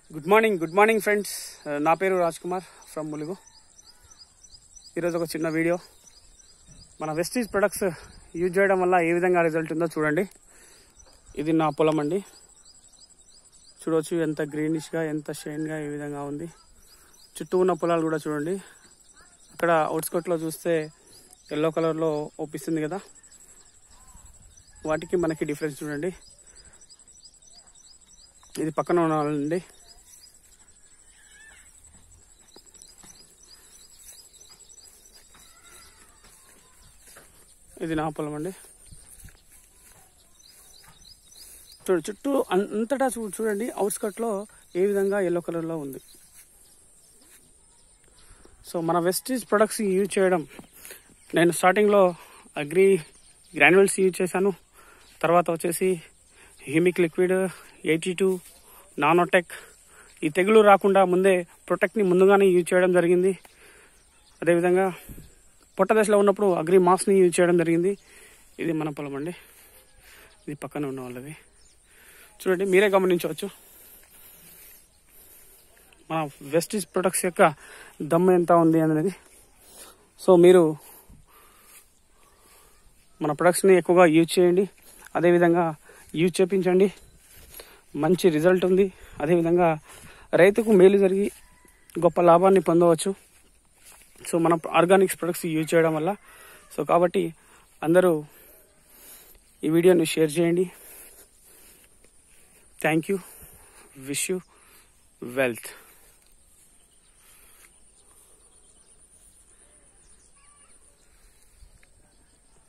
good morning good morning friends నా పేరు Raj Kumar from Mulugu ఈరోజు ఒక చిన్న వీడియో మన వెస్టీజ్ ప్రొడక్ట్స్ యూజ్ చేయడం వల్ల ఏ విధంగా రిజల్ట్ ఉందో చూడండి ఇది నా పొలం అండి చూడవచ్చు ఎంత గ్రీనిష్గా ఎంత షైన్గా ఏ విధంగా ఉంది చుట్టూ ఉన్న పొలాలు కూడా చూడండి అక్కడ అవుట్స్కట్లో చూస్తే ఎల్లో కలర్లో ఒప్పిస్తుంది కదా వాటికి మనకి డిఫరెన్స్ చూడండి ఇది పక్కన ఉండాలండి ఇది నా పొలం అండి చూడు చుట్టూ అన్- అంతటా చూ చూడండి అవుట్స్కట్లో ఏ విధంగా ఎల్లో కలర్లో ఉంది సో మన వెస్టీజ్ ప్రొడక్ట్స్ యూజ్ చేయడం నేను స్టార్టింగ్లో అగ్రి గ్రాన్యువల్స్ యూజ్ చేశాను తర్వాత వచ్చేసి humic liquid eighty two nanotech ఈ తెగులు రాకుండా ముందే ప్రొటెక్ట్ని ముందుగానే యూజ్ చేయడం జరిగింది అదేవిధంగా పొట్ట దశలో ఉన్నప్పుడు అగ్రి మాస్క్ని యూజ్ చేయడం జరిగింది ఇది మన పొలం అండి ఇది పక్కన ఉన్న వాళ్ళది చూడండి మీరే గమనించవచ్చు మన వెస్టీజ్ ప్రొడక్ట్స్ యొక్క దమ్ము ఎంత ఉంది అనేది సో మీరు మన ప్రొడక్ట్స్ని ఎక్కువగా యూజ్ చేయండి అదేవిధంగా యూజ్ చేపించండి మంచి రిజల్ట్ ఉంది అదేవిధంగా రైతుకు మేలు జరిగి గొప్ప లాభాన్ని పొందవచ్చు సో మన ఆర్గానిక్స్ ప్రొడక్ట్స్ యూజ్ చేయడం వల్ల సో కాబట్టి అందరూ ఈ వీడియోని షేర్ చేయండి thank you wish you wealth